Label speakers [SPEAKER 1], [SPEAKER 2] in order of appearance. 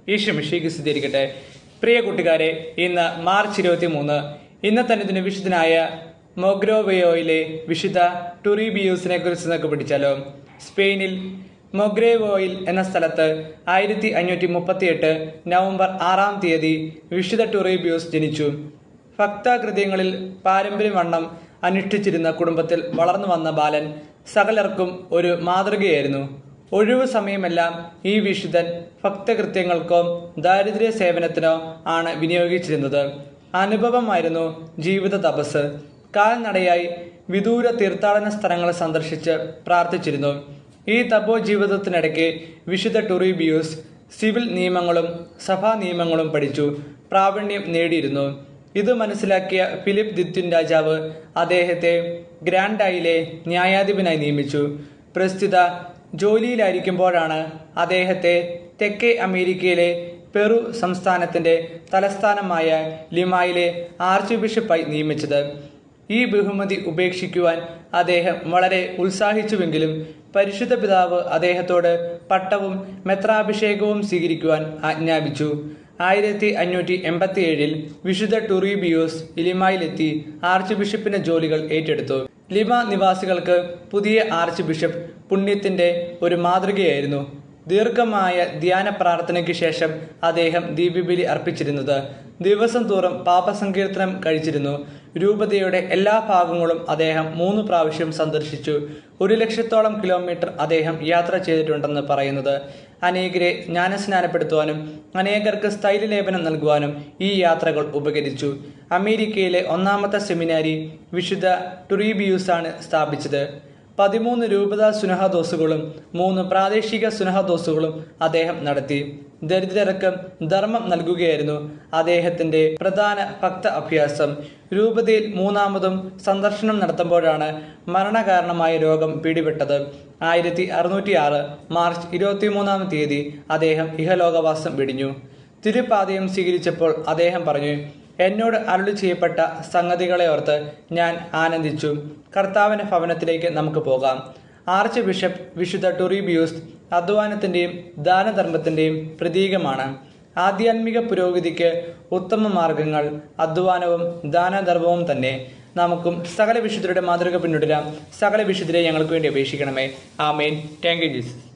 [SPEAKER 1] ഈശ്വമിഷിക്ക് സ്ഥിരീകരിക്കട്ടെ പ്രിയ കൂട്ടുകാരെ ഇന്ന് മാർച്ച് ഇരുപത്തി മൂന്ന് ഇന്നത്തെ അനുദിന വിശുദ്ധനായ മൊഗ്രോവയോയിലെ വിശുദ്ധ ടുറിബിയൂസിനെ കുറിച്ച് നമുക്ക് പഠിച്ചാലോ സ്പെയിനിൽ മൊഗ്രേവോയിൽ എന്ന സ്ഥലത്ത് ആയിരത്തി അഞ്ഞൂറ്റി മുപ്പത്തിയെട്ട് നവംബർ ആറാം തീയതി വിശുദ്ധ ടുറിബിയൂസ് ജനിച്ചു ഭക്തകൃത്യങ്ങളിൽ പാരമ്പര്യവണ്ണം അനുഷ്ഠിച്ചിരുന്ന കുടുംബത്തിൽ വളർന്നു വന്ന ബാലൻ സകലർക്കും ഒരു മാതൃകയായിരുന്നു ഒഴിവു സമയമെല്ലാം ഈ വിശുദ്ധൻ ഭക്തകൃത്യങ്ങൾക്കോ ദാരിദ്ര്യ സേവനത്തിനോ ആണ് വിനിയോഗിച്ചിരുന്നത് അനുഭവമായിരുന്നു ജീവിത തപസ് കാൽനടയായി വിദൂര തീർത്ഥാടന സ്ഥലങ്ങൾ സന്ദർശിച്ച് പ്രാർത്ഥിച്ചിരുന്നു ഈ തപോ ജീവിതത്തിനിടയ്ക്ക് വിശുദ്ധ ടുറിബിയൂസ് സിവിൽ നിയമങ്ങളും സഭാ നിയമങ്ങളും പഠിച്ചു പ്രാവീണ്യം നേടിയിരുന്നു ഇത് മനസ്സിലാക്കിയ ഫിലിപ്പ് ദിത്യൻ രാജാവ് അദ്ദേഹത്തെ ഗ്രാൻഡായിലെ ന്യായാധിപനായി നിയമിച്ചു പ്രസ്തുത ജോലിയിലായിരിക്കുമ്പോഴാണ് അദ്ദേഹത്തെ തെക്കേ അമേരിക്കയിലെ പെറു സംസ്ഥാനത്തിന്റെ തലസ്ഥാനമായ ലിമായിലെ ആർച്ച് ബിഷപ്പായി നിയമിച്ചത് ഈ ബഹുമതി ഉപേക്ഷിക്കുവാൻ അദ്ദേഹം വളരെ ഉത്സാഹിച്ചുവെങ്കിലും പരിശുദ്ധ പിതാവ് അദ്ദേഹത്തോട് പട്ടവും മെത്രാഭിഷേകവും സ്വീകരിക്കുവാൻ ആജ്ഞാപിച്ചു ആയിരത്തി അഞ്ഞൂറ്റി എൺപത്തി ഏഴിൽ വിശുദ്ധ ടുറിബിയോസ് ലിമായിലെത്തി ആർച്ച് ബിഷപ്പിന്റെ ജോലികൾ ഏറ്റെടുത്തു ലിമ നിവാസികൾക്ക് പുതിയ ആർച്ച് ബിഷപ്പ് പുണ്യത്തിന്റെ ഒരു മാതൃകയായിരുന്നു ദീർഘമായ ധ്യാന പ്രാർത്ഥനയ്ക്ക് ശേഷം അദ്ദേഹം ദീപബലി അർപ്പിച്ചിരുന്നത് ദിവസം തോറും പാപസങ്കീർത്തനം കഴിച്ചിരുന്നു രൂപതയുടെ എല്ലാ ഭാഗങ്ങളും അദ്ദേഹം മൂന്ന് പ്രാവശ്യം സന്ദർശിച്ചു ഒരു ലക്ഷത്തോളം കിലോമീറ്റർ അദ്ദേഹം യാത്ര ചെയ്തിട്ടുണ്ടെന്ന് പറയുന്നത് അനേകരെ ജ്ഞാനസ്നാനപ്പെടുത്തുവാനും അനേകർക്ക് സ്ഥൈര്യലേപനം നൽകുവാനും ഈ യാത്രകൾ ഉപകരിച്ചു അമേരിക്കയിലെ ഒന്നാമത്തെ സെമിനാരി വിശുദ്ധ ടുറീബിയൂസാണ് സ്ഥാപിച്ചത് പതിമൂന്ന് രൂപത സുനഹദോസുകളും മൂന്ന് പ്രാദേശിക സുനഹദോസുകളും അദ്ദേഹം നടത്തി ദരിദ്രർക്ക് ധർമ്മം നൽകുകയായിരുന്നു അദ്ദേഹത്തിന്റെ പ്രധാന ഭക്ത അഭ്യാസം രൂപതയിൽ മൂന്നാമതും സന്ദർശനം നടത്തുമ്പോഴാണ് മരണകാരണമായ രോഗം പിടിപെട്ടത് ആയിരത്തി അറുന്നൂറ്റി ആറ് മാർച്ച് ഇരുപത്തിമൂന്നാം തീയതി അദ്ദേഹം ഇഹലോകവാസം വെടിഞ്ഞു തിരുപാതയം സ്വീകരിച്ചപ്പോൾ അദ്ദേഹം പറഞ്ഞു എന്നോട് അരുളി ചെയ്യപ്പെട്ട സംഗതികളെ ഓർത്ത് ഞാൻ ആനന്ദിച്ചു കർത്താവിന്റെ ഭവനത്തിലേക്ക് നമുക്ക് പോകാം ആർച്ച് ബിഷപ്പ് വിശുദ്ധ ടുറിബിയൂസ് അധ്വാനത്തിന്റെയും ദാനധർമ്മത്തിന്റെയും പ്രതീകമാണ് ആധ്യാത്മിക പുരോഗതിക്ക് ഉത്തമ മാർഗങ്ങൾ അധ്വാനവും ദാനധർമ്മവും തന്നെ നമുക്കും സകല വിശുദ്ധരുടെ മാതൃക പിന്തുടരാം സകല വിശുദ്ധരെ ഞങ്ങൾക്ക് വേണ്ടി അപേക്ഷിക്കണമേ ആമേൻ താങ്ക് യു ജീസസ്